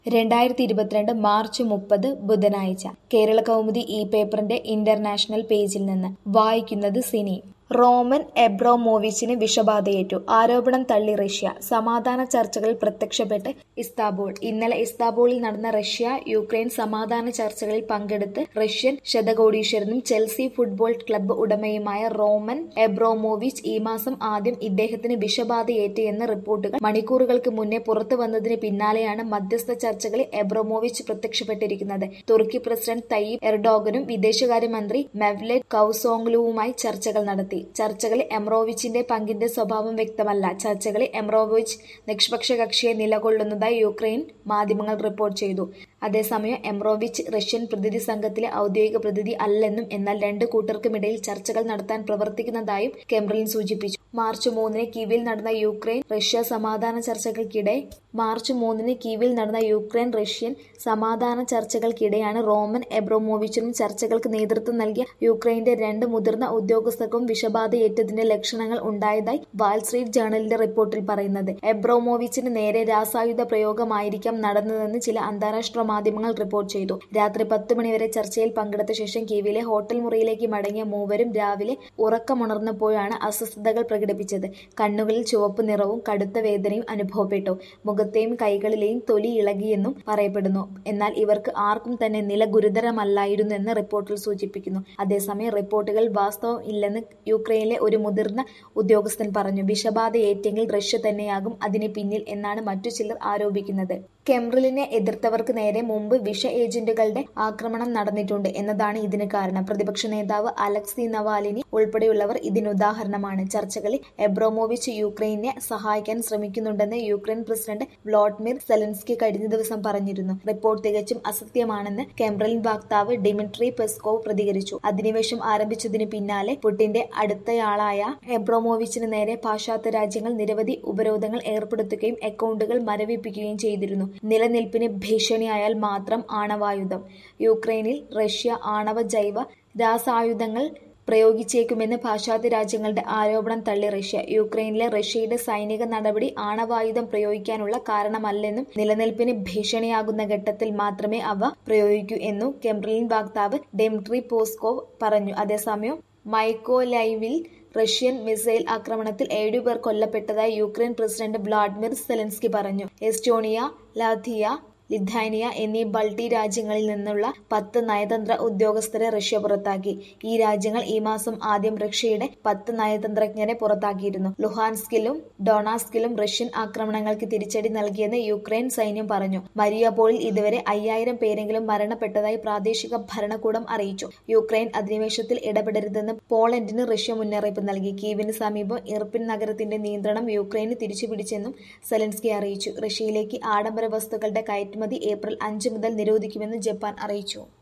രണ്ടായിരത്തി ഇരുപത്തിരണ്ട് മാർച്ച് മുപ്പത് ബുധനാഴ്ച കേരള കൗമുദി ഈ പേപ്പറിന്റെ ഇന്റർനാഷണൽ പേജിൽ നിന്ന് വായിക്കുന്നത് സിനി റോമൻ എബ്രോമോവിച്ചിന് വിഷബാധയേറ്റു ആരോപണം തള്ളി റഷ്യ സമാധാന ചർച്ചകളിൽ പ്രത്യക്ഷപ്പെട്ട് ഇസ്താംബൂൾ ഇന്നലെ ഇസ്താംബൂളിൽ നടന്ന റഷ്യ യുക്രൈൻ സമാധാന ചർച്ചകളിൽ പങ്കെടുത്ത് റഷ്യൻ ശതകോടീശ്വരനും ചെൽസി ഫുട്ബോൾ ക്ലബ്ബ് ഉടമയുമായ റോമൻ എബ്രോമോവിച്ച് ഈ മാസം ആദ്യം ഇദ്ദേഹത്തിന് വിഷബാധയേറ്റ് എന്ന റിപ്പോർട്ടുകൾ മണിക്കൂറുകൾക്ക് മുന്നേ പുറത്തു വന്നതിന് പിന്നാലെയാണ് മധ്യസ്ഥ ചർച്ചകളിൽ എബ്രോമോവിച്ച് പ്രത്യക്ഷപ്പെട്ടിരിക്കുന്നത് തുർക്കി പ്രസിഡന്റ് തയ്യിബ് എർഡോഗനും വിദേശകാര്യമന്ത്രി മെവ്ലെറ്റ് കൌസോങ്ലുവുമായി ചർച്ചകൾ നടത്തി ചർച്ചകളിൽ എംറോവിച്ചിന്റെ പങ്കിന്റെ സ്വഭാവം വ്യക്തമല്ല ചർച്ചകളിൽ എംറോവിച്ച് നിഷ്പക്ഷ കക്ഷിയെ നിലകൊള്ളുന്നതായി യുക്രൈൻ മാധ്യമങ്ങൾ റിപ്പോർട്ട് ചെയ്തു അതേസമയം എംറോവിച്ച് റഷ്യൻ പ്രതിനിധി സംഘത്തിലെ ഔദ്യോഗിക പ്രതിനിധി അല്ലെന്നും എന്നാൽ രണ്ട് കൂട്ടർക്കുമിടയിൽ ചർച്ചകൾ നടത്താൻ പ്രവർത്തിക്കുന്നതായും കെംബ്രലിൻ സൂചിപ്പിച്ചു മാർച്ച് മൂന്നിന് കീവിൽ നടന്ന യുക്രൈൻ റഷ്യ സമാധാന ചർച്ചകൾക്കിടെ മാർച്ച് മൂന്നിന് കീവിൽ നടന്ന യുക്രൈൻ റഷ്യൻ സമാധാന ചർച്ചകൾക്കിടെയാണ് റോമൻ എബ്രോമോവിച്ചിനും ചർച്ചകൾക്ക് നേതൃത്വം നൽകിയ യുക്രൈന്റെ രണ്ട് മുതിർന്ന ഉദ്യോഗസ്ഥർക്കും വിഷബാധയേറ്റതിന്റെ ലക്ഷണങ്ങൾ ഉണ്ടായതായി വാൾ സ്ട്രീറ്റ് ജേണലിന്റെ റിപ്പോർട്ടിൽ പറയുന്നത് എബ്രോമോവിച്ചിന് നേരെ രാസായുധ പ്രയോഗമായിരിക്കാം നടന്നതെന്ന് ചില അന്താരാഷ്ട്ര മാധ്യമങ്ങൾ റിപ്പോർട്ട് ചെയ്തു രാത്രി പത്ത് മണിവരെ ചർച്ചയിൽ പങ്കെടുത്ത ശേഷം കീവിലെ ഹോട്ടൽ മുറിയിലേക്ക് മടങ്ങിയ മൂവരും രാവിലെ ഉറക്കമുണർന്നപ്പോഴാണ് അസ്വസ്ഥതകൾ പ്രകടിപ്പിച്ചത് കണ്ണുകളിൽ ചുവപ്പ് നിറവും കടുത്ത വേദനയും അനുഭവപ്പെട്ടു മുഖത്തെയും കൈകളിലെയും തൊലി ഇളകിയെന്നും പറയപ്പെടുന്നു എന്നാൽ ഇവർക്ക് ആർക്കും തന്നെ നില ഗുരുതരമല്ലായിരുന്നെന്ന് റിപ്പോർട്ടിൽ സൂചിപ്പിക്കുന്നു അതേസമയം റിപ്പോർട്ടുകൾ വാസ്തവം ഇല്ലെന്ന് യുക്രൈനിലെ ഒരു മുതിർന്ന ഉദ്യോഗസ്ഥൻ പറഞ്ഞു വിഷബാധ ഏറ്റെങ്കിൽ റഷ്യ തന്നെയാകും അതിന് പിന്നിൽ എന്നാണ് മറ്റു ചിലർ ആരോപിക്കുന്നത് കെംബ്രിലിനെ എതിർത്തവർക്ക് നേരെ മുമ്പ് വിഷ ഏജന്റുകളുടെ ആക്രമണം നടന്നിട്ടുണ്ട് എന്നതാണ് ഇതിന് കാരണം പ്രതിപക്ഷ നേതാവ് അലക്സി നവാലിനി ഉൾപ്പെടെയുള്ളവർ ഇതിനുദാഹരണമാണ് ചർച്ചകളിൽ എബ്രോമോവിച്ച് യുക്രൈനെ സഹായിക്കാൻ ശ്രമിക്കുന്നുണ്ടെന്ന് യുക്രൈൻ പ്രസിഡന്റ് വ്ളോഡിമിർ സെലൻസ്കി കഴിഞ്ഞ ദിവസം പറഞ്ഞിരുന്നു റിപ്പോർട്ട് തികച്ചും അസത്യമാണെന്ന് കെംബ്രലിൻ വക്താവ് ഡിമിട്രി പെസ്കോവ് പ്രതികരിച്ചു അധിനിവേശം ആരംഭിച്ചതിന് പിന്നാലെ പുടിന്റെ അടുത്തയാളായ എബ്രോമോവിച്ചിന് നേരെ പാശ്ചാത്യ രാജ്യങ്ങൾ നിരവധി ഉപരോധങ്ങൾ ഏർപ്പെടുത്തുകയും അക്കൗണ്ടുകൾ മരവിപ്പിക്കുകയും ചെയ്തിരുന്നു നിലനിൽപ്പിന് ഭീഷണിയായാൽ മാത്രം ആണവായുധം യുക്രൈനിൽ റഷ്യ ആണവ ജൈവ രാസായുധങ്ങൾ പ്രയോഗിച്ചേക്കുമെന്ന് പാശ്ചാത്യ രാജ്യങ്ങളുടെ ആരോപണം തള്ളി റഷ്യ യുക്രൈനിലെ റഷ്യയുടെ സൈനിക നടപടി ആണവായുധം പ്രയോഗിക്കാനുള്ള കാരണമല്ലെന്നും നിലനിൽപ്പിന് ഭീഷണിയാകുന്ന ഘട്ടത്തിൽ മാത്രമേ അവ പ്രയോഗിക്കൂ എന്നും കെംബ്രലിൻ വക്താവ് ഡെമിട്രി പോസ്കോവ് പറഞ്ഞു അതേസമയം മൈക്കോലൈവിൽ റഷ്യൻ മിസൈൽ ആക്രമണത്തിൽ ഏഴുപേർ കൊല്ലപ്പെട്ടതായി യുക്രൈൻ പ്രസിഡന്റ് വ്ളാഡിമിർ സെലൻസ്കി പറഞ്ഞു എസ്റ്റോണിയ ലാത്വിയ ലിഥാനിയ എന്നീ ബൾട്ടി രാജ്യങ്ങളിൽ നിന്നുള്ള പത്ത് നയതന്ത്ര ഉദ്യോഗസ്ഥരെ റഷ്യ പുറത്താക്കി ഈ രാജ്യങ്ങൾ ഈ മാസം ആദ്യം റഷ്യയുടെ പത്ത് നയതന്ത്രജ്ഞരെ പുറത്താക്കിയിരുന്നു ലുഹാൻസ്കിലും ഡൊണാസ്കിലും റഷ്യൻ ആക്രമണങ്ങൾക്ക് തിരിച്ചടി നൽകിയെന്ന് യുക്രൈൻ സൈന്യം പറഞ്ഞു മരിയാപോളിൽ ഇതുവരെ അയ്യായിരം പേരെങ്കിലും മരണപ്പെട്ടതായി പ്രാദേശിക ഭരണകൂടം അറിയിച്ചു യുക്രൈൻ അധിനിവേശത്തിൽ ഇടപെടരുതെന്ന് പോളണ്ടിന് റഷ്യ മുന്നറിയിപ്പ് നൽകി കീവിന് സമീപം ഇർപ്പിൻ നഗരത്തിന്റെ നിയന്ത്രണം യുക്രൈന് തിരിച്ചുപിടിച്ചെന്നും സെലൻസ്കി അറിയിച്ചു റഷ്യയിലേക്ക് ആഡംബര വസ്തുക്കളുടെ കയറ്റുമതി ഏപ്രിൽ അഞ്ച് മുതൽ നിരോധിക്കുമെന്ന് ജപ്പാൻ അറിയിച്ചു